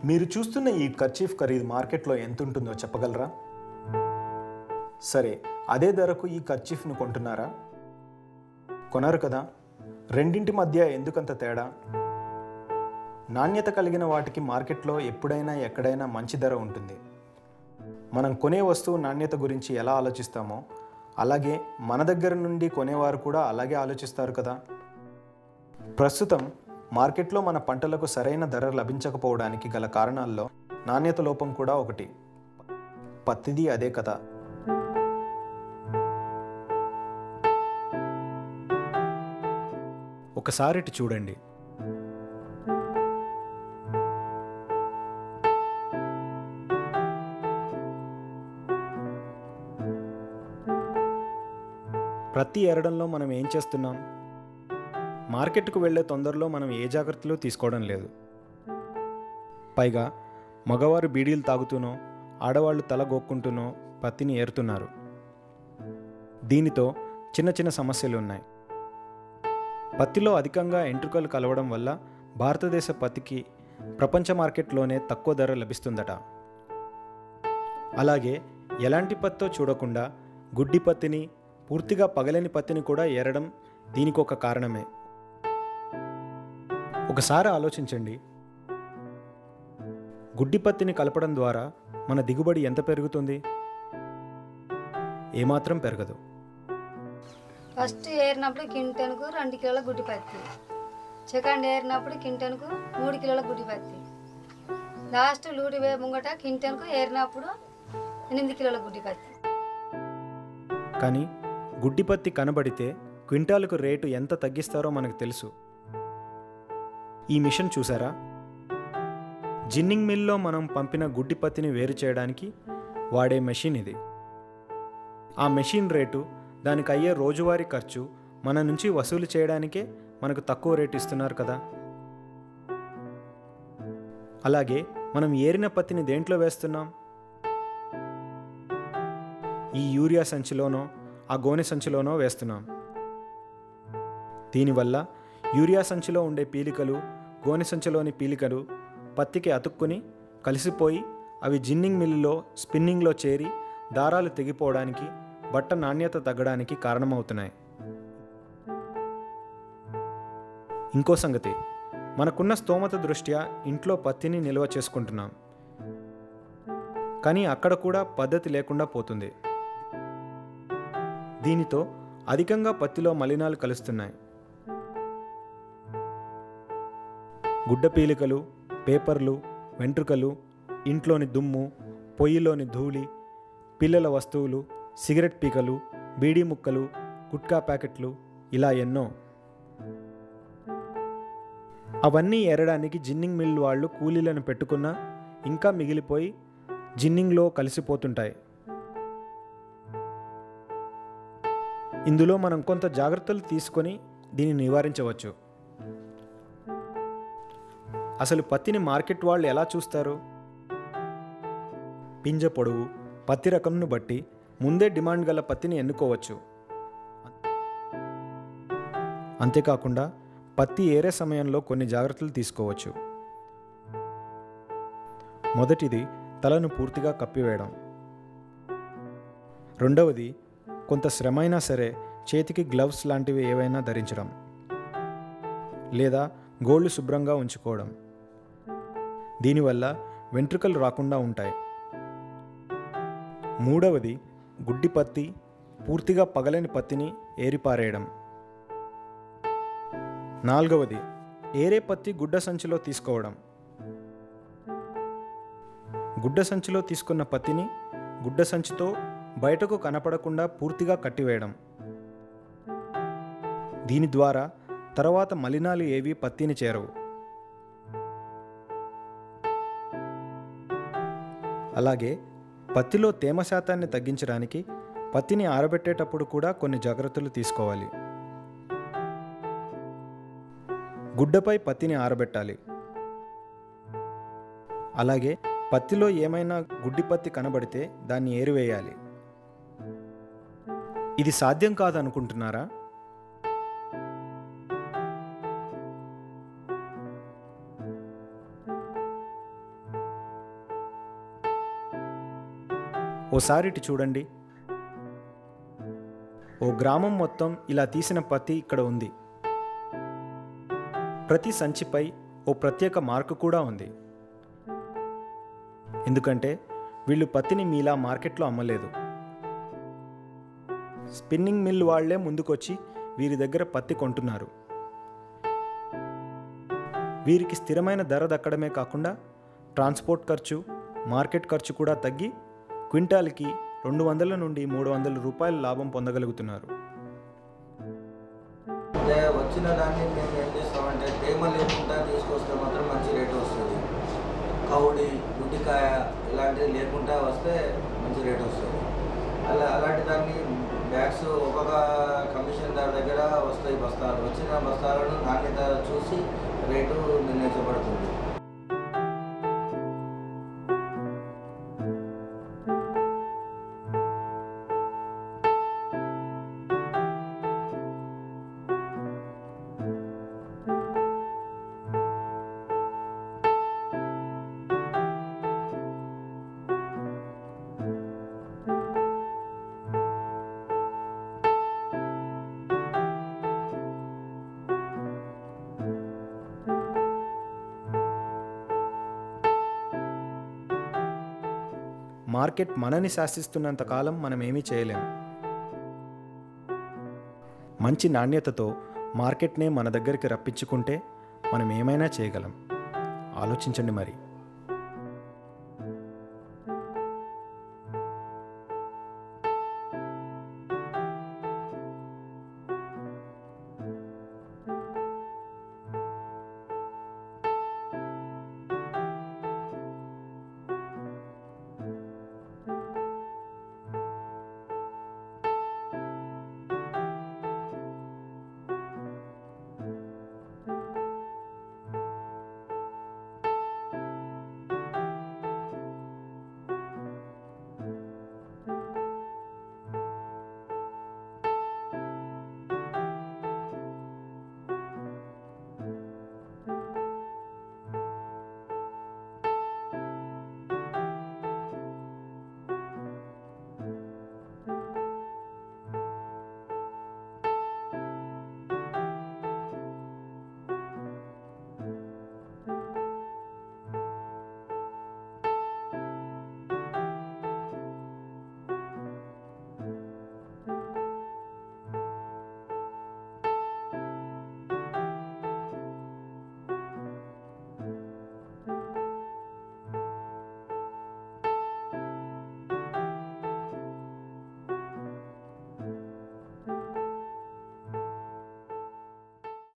మీరు చూస్తున్న ఈ కర్చీఫ్ ఖరీదు మార్కెట్లో ఎంత ఉంటుందో చెప్పగలరా సరే అదే ధరకు ఈ కర్చీఫ్ను కొంటున్నారా కొనరు కదా రెండింటి మధ్య ఎందుకంత తేడా నాణ్యత కలిగిన వాటికి మార్కెట్లో ఎప్పుడైనా ఎక్కడైనా మంచి ధర ఉంటుంది మనం కొనే వస్తువు నాణ్యత గురించి ఎలా ఆలోచిస్తామో అలాగే మన దగ్గర నుండి కొనేవారు కూడా అలాగే ఆలోచిస్తారు కదా ప్రస్తుతం మార్కెట్లో మన పంటలకు సరైన ధర లభించకపోవడానికి గల కారణాల్లో నాణ్యత లోపం కూడా ఒకటి పత్తిది అదే కథ ఒకసారి ఇటు చూడండి ప్రతి ఎరడంలో మనం ఏం చేస్తున్నాం మార్కెట్కు వెళ్ళే తొందరలో మనం ఏ జాగ్రత్తలు తీసుకోవడం లేదు పైగా మగవారు బీడీలు తాగుతూనో ఆడవాళ్ళు తల గోక్కుంటూనో పత్తిని ఏరుతున్నారు దీనితో చిన్న చిన్న సమస్యలు ఉన్నాయి పత్తిలో అధికంగా ఎంట్రుకలు కలవడం వల్ల భారతదేశ పత్తికి ప్రపంచ మార్కెట్లోనే తక్కువ ధర లభిస్తుందట అలాగే ఎలాంటి పత్తో చూడకుండా గుడ్డి పత్తిని పూర్తిగా పగలని పత్తిని కూడా ఏరడం దీనికి ఒక కారణమే ఒకసారి ఆలోచించండి గుడ్డి పత్తిని కలపడం ద్వారా మన దిగుబడి ఎంత పెరుగుతుంది ఏమాత్రం పెరగదు ఫస్ట్ ఏరినప్పుడు కింటన్కు రెండు కిలోల గుడ్డి పత్తి సెకండ్ ఏరినప్పుడు కింటన్కు మూడు కిలోల గుడ్డి పత్తి లాస్ట్ లూడి వే ముంగట కింటన్కు ఏరినప్పుడు ఎనిమిది కిలోల గుడ్డి పత్తి కానీ గుడ్డి పత్తి కనబడితే క్వింటాలకు రేటు ఎంత తగ్గిస్తారో మనకు తెలుసు ఈ మిషన్ చూసారా జిన్నింగ్ మిల్లో మనం పంపిన గుడ్డి పత్తిని వేరు చేయడానికి వాడే మెషిన్ ఇది ఆ మెషిన్ రేటు దానికి అయ్యే రోజువారీ ఖర్చు మన నుంచి వసూలు చేయడానికే మనకు తక్కువ రేటు ఇస్తున్నారు కదా అలాగే మనం ఏరిన పత్తిని దేంట్లో వేస్తున్నాం ఈ యూరియా సంచిలోనో ఆ గోనె సంచిలోనో వేస్తున్నాం దీనివల్ల యూరియా సంచిలో ఉండే పీలికలు గోనె సంచిలోని పీలికలు పత్తికి అతుక్కుని కలిసిపోయి అవి జిన్నింగ్ మిల్లులో స్పిన్నింగ్లో చేరి దారాలు తెగిపోవడానికి బట్ట నాణ్యత తగ్గడానికి కారణమవుతున్నాయి ఇంకో సంగతి మనకున్న స్తోమత దృష్ట్యా ఇంట్లో పత్తిని నిల్వ చేసుకుంటున్నాం కానీ అక్కడ కూడా పద్ధతి లేకుండా పోతుంది దీనితో అధికంగా పత్తిలో మలినాలు కలుస్తున్నాయి గుడ్డ పీలికలు పేపర్లు వెంట్రుకలు ఇంట్లోని దుమ్ము పొయ్యిలోని ధూళి పిల్లల వస్తువులు సిగరెట్ పీకలు బీడీ ముక్కలు గుట్కా ప్యాకెట్లు ఇలా ఎన్నో అవన్నీ ఎరడానికి జిన్నింగ్ మిల్ వాళ్ళు కూలీలను పెట్టుకున్నా ఇంకా మిగిలిపోయి జిన్నింగ్లో కలిసిపోతుంటాయి ఇందులో మనం కొంత జాగ్రత్తలు తీసుకొని దీన్ని నివారించవచ్చు అసలు పత్తిని మార్కెట్ వాళ్ళు ఎలా చూస్తారు పింజ పొడవు పత్తి రకంను బట్టి ముందే డిమాండ్ గల పత్తిని ఎన్నుకోవచ్చు అంతేకాకుండా పత్తి ఏరే సమయంలో కొన్ని జాగ్రత్తలు తీసుకోవచ్చు మొదటిది తలను పూర్తిగా కప్పివేయడం రెండవది కొంత శ్రమైనా సరే చేతికి గ్లవ్స్ లాంటివి ఏవైనా ధరించడం లేదా గోళ్ళు శుభ్రంగా ఉంచుకోవడం దీనివల్ల వెంట్రుకలు రాకుండా ఉంటాయి మూడవది గుడ్డి పత్తి పూర్తిగా పగలని పత్తిని ఏరిపారేయడం నాలుగవది ఏరే పత్తి గుడ్డ సంచిలో తీసుకోవడం గుడ్డ సంచిలో తీసుకున్న పత్తిని గుడ్డ సంచితో బయటకు కనపడకుండా పూర్తిగా కట్టివేయడం దీని ద్వారా తర్వాత మలినాలు ఏవి పత్తిని చేరవు అలాగే పత్తిలో తేమ శాతాన్ని తగ్గించడానికి పత్తిని ఆరబెట్టేటప్పుడు కూడా కొన్ని జాగ్రత్తలు తీసుకోవాలి గుడ్డపై పత్తిని ఆరబెట్టాలి అలాగే పత్తిలో ఏమైనా గుడ్డి పత్తి కనబడితే దాన్ని ఏరివేయాలి ఇది సాధ్యం కాదనుకుంటున్నారా ఓసారి ఇటు చూడండి ఓ గ్రామం మొత్తం ఇలా తీసిన పత్తి ఇక్కడ ఉంది ప్రతి సంచిపై ఓ ప్రత్యేక మార్కు కూడా ఉంది ఎందుకంటే వీళ్ళు పత్తిని మీలా మార్కెట్లో అమ్మలేదు స్పిన్నింగ్ మిల్ వాళ్లే ముందుకొచ్చి వీరి దగ్గర పత్తి కొంటున్నారు వీరికి స్థిరమైన ధర దక్కడమే కాకుండా ట్రాన్స్పోర్ట్ ఖర్చు మార్కెట్ ఖర్చు కూడా తగ్గి క్వింటాల్కి రెండు వందల నుండి మూడు వందల రూపాయల లాభం పొందగలుగుతున్నారు అదే వచ్చిన దాన్ని మేము ఏం చేస్తామంటే తేమ లేకుండా తీసుకొస్తే మాత్రం మంచి రేటు వస్తుంది కౌడి గుడ్డికాయ ఇలాంటివి లేకుండా వస్తే మంచి రేటు వస్తుంది అలా అలాంటి దాన్ని బ్యాగ్స్ ఒక్కొక్క కమిషన్ దారి దగ్గర వస్తాయి బస్తాలు వచ్చిన బస్తాలను నాణ్యత చూసి రేటు నిర్ణయించబడుతుంది మార్కెట్ మనని శాసిస్తున్నంత కాలం మనం ఏమీ చేయలేం మంచి నాణ్యతతో మార్కెట్నే మన దగ్గరికి రప్పించుకుంటే మనం ఏమైనా చేయగలం ఆలోచించండి మరి